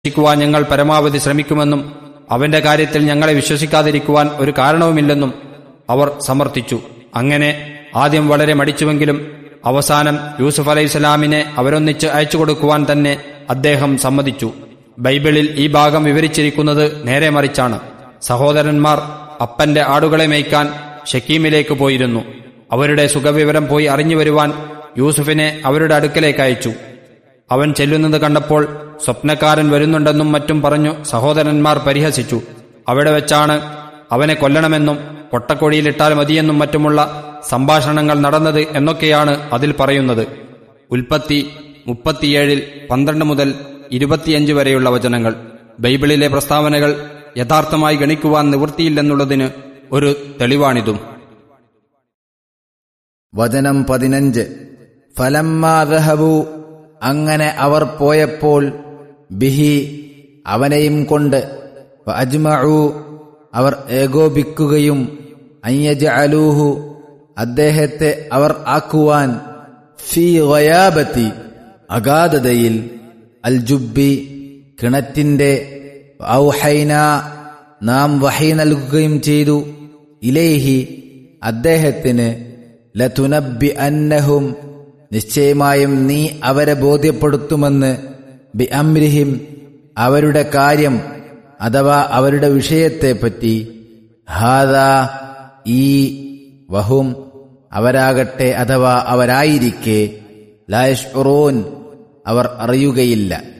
വിശ്വസിക്കുവാൻ ഞങ്ങൾ പരമാവധി ശ്രമിക്കുമെന്നും അവന്റെ കാര്യത്തിൽ ഞങ്ങളെ വിശ്വസിക്കാതിരിക്കുവാൻ ഒരു കാരണവുമില്ലെന്നും അവർ സമർത്ഥിച്ചു അങ്ങനെ ആദ്യം വളരെ മടിച്ചുവെങ്കിലും അവസാനം യൂസുഫ് അലൈഹിസ്സലാമിനെ അവരൊന്നിച്ച് അയച്ചു കൊടുക്കുവാൻ തന്നെ അദ്ദേഹം സമ്മതിച്ചു ബൈബിളിൽ ഈ ഭാഗം വിവരിച്ചിരിക്കുന്നത് നേരെ മറിച്ചാണ് സഹോദരന്മാർ അപ്പന്റെ ആടുകളെ മേയ്ക്കാൻ ഷക്കീമിലേക്ക് പോയിരുന്നു അവരുടെ സുഖവിവരം പോയി അറിഞ്ഞു വരുവാൻ യൂസുഫിനെ അവരുടെ അടുക്കലേക്ക് അയച്ചു അവൻ ചെല്ലുന്നത് കണ്ടപ്പോൾ സ്വപ്നക്കാരൻ വരുന്നുണ്ടെന്നും മറ്റും പറഞ്ഞു സഹോദരന്മാർ പരിഹസിച്ചു അവിടെ വെച്ചാണ് അവനെ കൊല്ലണമെന്നും പൊട്ടക്കൊഴിയിലിട്ടാൽ മതിയെന്നും മറ്റുമുള്ള സംഭാഷണങ്ങൾ നടന്നത് എന്നൊക്കെയാണ് അതിൽ പറയുന്നത് ഉൽപ്പത്തി മുപ്പത്തിയേഴിൽ പന്ത്രണ്ട് മുതൽ ഇരുപത്തിയഞ്ച് വരെയുള്ള വചനങ്ങൾ ബൈബിളിലെ പ്രസ്താവനകൾ യഥാർത്ഥമായി ഗണിക്കുവാൻ നിവൃത്തിയില്ലെന്നുള്ളതിന് ഒരു തെളിവാണിതും വചനം പതിനഞ്ച് ഫലമ്മാതഹബു അങ്ങനെ അവർ പോയപ്പോൾ ബിഹി അവനെയും കൊണ്ട് അജ്മഉ അവർ ഏകോപിക്കുകയും അയ്യജ അലൂഹു അദ്ദേഹത്തെ അവർ ആക്കുവാൻ ഫീ ഗയാബത്തി അഗാധതയിൽ അൽ ജുബി കിണറ്റിന്റെ ഔഹൈന നാം വഹി നൽകുകയും ചെയ്തു ഇലേഹി അദ്ദേഹത്തിന് ലതുനബി അന്നഹും നിശ്ചയമായും നീ അവരെ ബോധ്യപ്പെടുത്തുമെന്ന് ബി അമ്രിഹിം അവരുടെ കാര്യം അഥവാ അവരുടെ വിഷയത്തെപ്പറ്റി ഹാദാ ഈ വഹും അവരാകട്ടെ അഥവാ അവരായിരിക്കെ ലായഷ്റൂൻ അവർ അറിയുകയില്ല